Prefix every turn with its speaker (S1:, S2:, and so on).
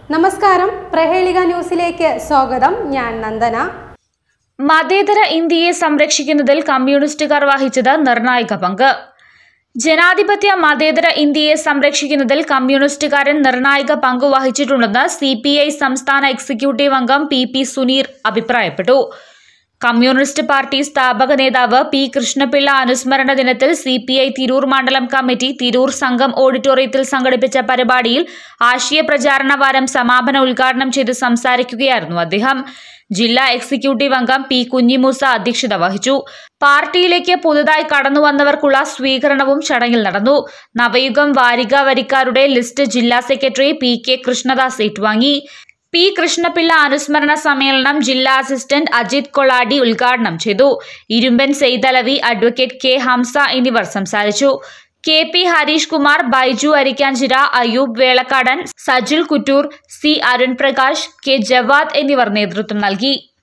S1: നമസ്കാരം പ്രഹേളിക ന്യൂസിലേക്ക് സ്വാഗതം ഞാൻ നന്ദന
S2: മതേതര ഇന്ത്യയെ സംരക്ഷിക്കുന്നതിൽ കമ്മ്യൂണിസ്റ്റുകാർ വഹിച്ചത് നിർണായക പങ്ക് ജനാധിപത്യ മതേതര ഇന്ത്യയെ സംരക്ഷിക്കുന്നതിൽ കമ്മ്യൂണിസ്റ്റുകാരൻ നിർണായക പങ്ക് വഹിച്ചിട്ടുണ്ടെന്ന് സി പി ഐ സംസ്ഥാന എക്സിക്യൂട്ടീവ് അംഗം പി പി സുനീർ അഭിപ്രായപ്പെട്ടു കമ്മ്യൂണിസ്റ്റ് പാർട്ടി സ്ഥാപക നേതാവ് പി കൃഷ്ണപിള്ള അനുസ്മരണ ദിനത്തിൽ സി പി ഐ തിരൂർ മണ്ഡലം കമ്മിറ്റി തിരൂർ സംഘം ഓഡിറ്റോറിയത്തിൽ സംഘടിപ്പിച്ച പരിപാടിയിൽ ആശയ പ്രചാരണ വാരം സമാപന ഉദ്ഘാടനം ചെയ്ത് സംസാരിക്കുകയായിരുന്നു അദ്ദേഹം ജില്ലാ എക്സിക്യൂട്ടീവ് അംഗം പി കുഞ്ഞിമൂസ അധ്യക്ഷത വഹിച്ചു പാർട്ടിയിലേക്ക് പുതുതായി കടന്നു വന്നവർക്കുള്ള സ്വീകരണവും ചടങ്ങിൽ നടന്നു നവയുഗം വാരിക വരിക്കാരുടെ ലിസ്റ്റ് ജില്ലാ സെക്രട്ടറി പി കെ കൃഷ്ണദാസ് ഏറ്റുവാങ്ങി പി കൃഷ്ണപിള്ള അനുസ്മരണ സമ്മേളനം ജില്ലാ അസിസ്റ്റന്റ് അജിത് കൊളാടി ഉദ്ഘാടനം ചെയ്തു ഇരുമ്പൻ സെയ്തലവി അഡ്വക്കേറ്റ് കെ ഹംസ എന്നിവർ സംസാരിച്ചു K P Harish Kumar Baiju Arikkanchira Ayoob Velakkadan Sajul Kuttoor C Arun Prakash K Jawad എന്നിവർ നേതൃത്വം നൽകി